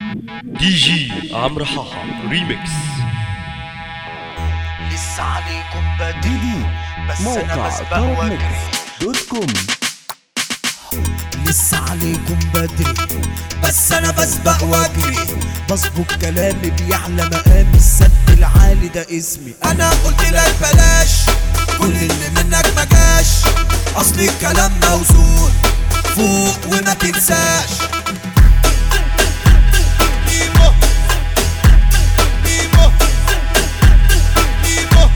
دي جي عمرو حاحة ريميكس لسه عليكم بدري جديد بس انا موقع بسبق طرب واجري ميكس دوت كوم لسه عليكم بدري بس انا بسبق واجري بظبط كلامي بيعلى مقامي السد العالي ده اسمي انا قلت لك بلاش كل اللي منك ما جاش اصل الكلام موزون فوق وما تنساش إيمو. إيمو. إيمو.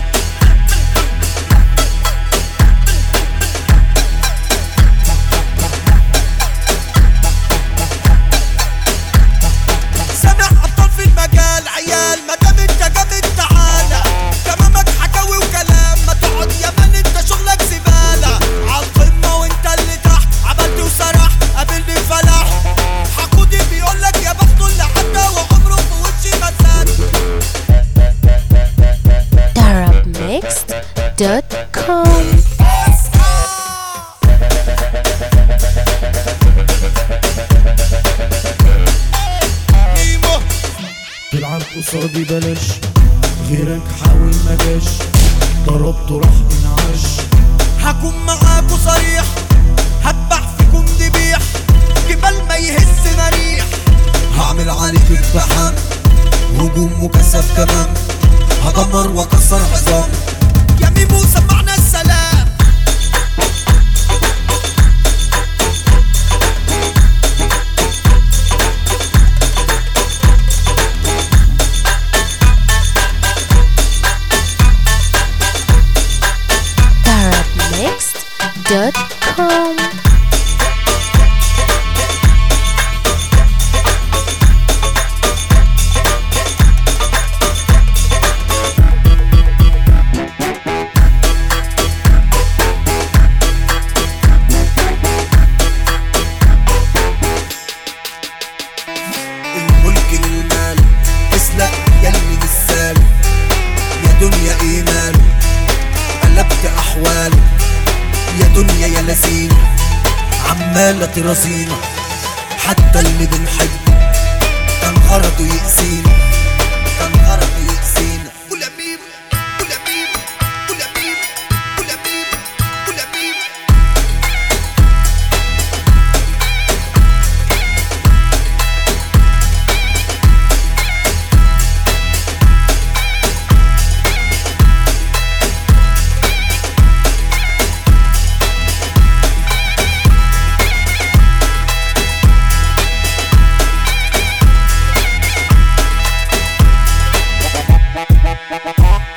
سامع ابطال في المجال عيال ما دام انت جامد تعالى كلامك حكاوي وكلام ما تقعد يا مان انت شغلك زباله عالقمه وانت اللي تحت عملت وسرح قابلني فلح حقودي بيقول لك يا بخته اللي عدى وعمره في وشي ما سد darabmixed.com ايمو تلعب قصادي بلاش غيرك حاول ما جاش ضربته راح انعاش هكون معاكوا صريح هذبح فيكم ذبيح جبال ما يهز مريح هعمل عليك اقتحام هجوم مكثف كمان هدمر واكسر عظام يا ميمو سمعنا السلام darabmixed.com الملك للمال اسلق يلي بالسال يا دنيا ايمان قلبت احوال يا دنيا يا لذيذ عمالة ترازينا حتى اللي بنحب كان غرضه يأذينا كان غرضه يأذينا ولا ميم ولا ميم ولا ميم ولا ميم ولا ميم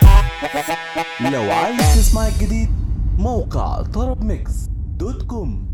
لو عايز تسمع الجديد موقع طرب ميكس دوت كوم